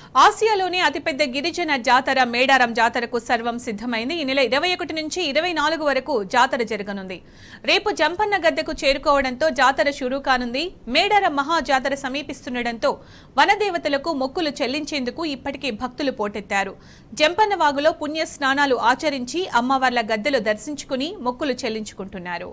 ఆసియాలోనే అతిపెద్ద గిరిజన జాతర మేడారం జాతరకు సర్వం సిద్ధమైంది ఈ నెల ఇరవై ఒకటి నుంచి ఇరవై నాలుగు వరకు జాతర జరగనుంది రేపు జంపన్న గద్దెకు చేరుకోవడంతో జాతర షురూ కానుంది మేడారం మహా జాతర సమీపిస్తుండటంతో వనదేవతలకు మొక్కులు చెల్లించేందుకు ఇప్పటికే భక్తులు పోటెత్తారు జంపన్న వాగులో పుణ్య స్నానాలు ఆచరించి అమ్మవార్ల గద్దెలు దర్శించుకుని మొక్కులు చెల్లించుకుంటున్నారు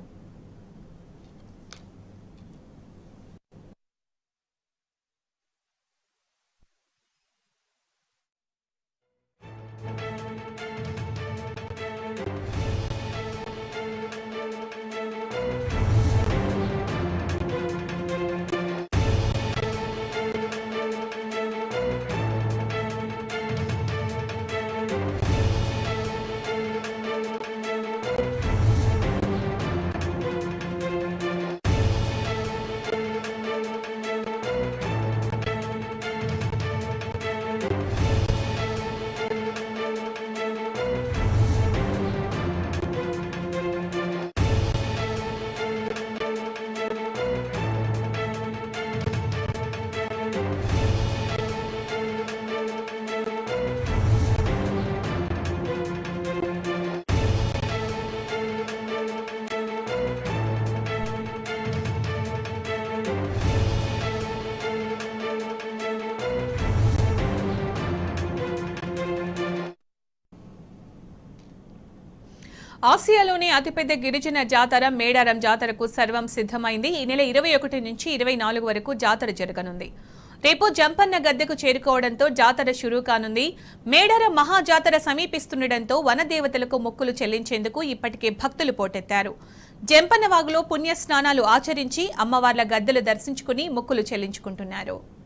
ఆసియాలోనే అతిపెద్ద గిరిజన జాతర మేడారం జాతరకు సర్వం సిద్ధమైంది ఈ నెల ఇరవై ఒకటి నుంచి ఇరవై నాలుగు వరకు జాతర జరగనుంది రేపు జంపన్న గద్దెకు చేరుకోవడంతో జాతర షురూ కానుంది మేడారం మహా జాతర సమీపిస్తుండటంతో వనదేవతలకు మొక్కులు చెల్లించేందుకు ఇప్పటికే భక్తులు పోటెత్తారు జంపన్న వాగులో పుణ్య స్నానాలు ఆచరించి అమ్మవార్ల గద్దెలు దర్శించుకుని మొక్కులు చెల్లించుకుంటున్నారు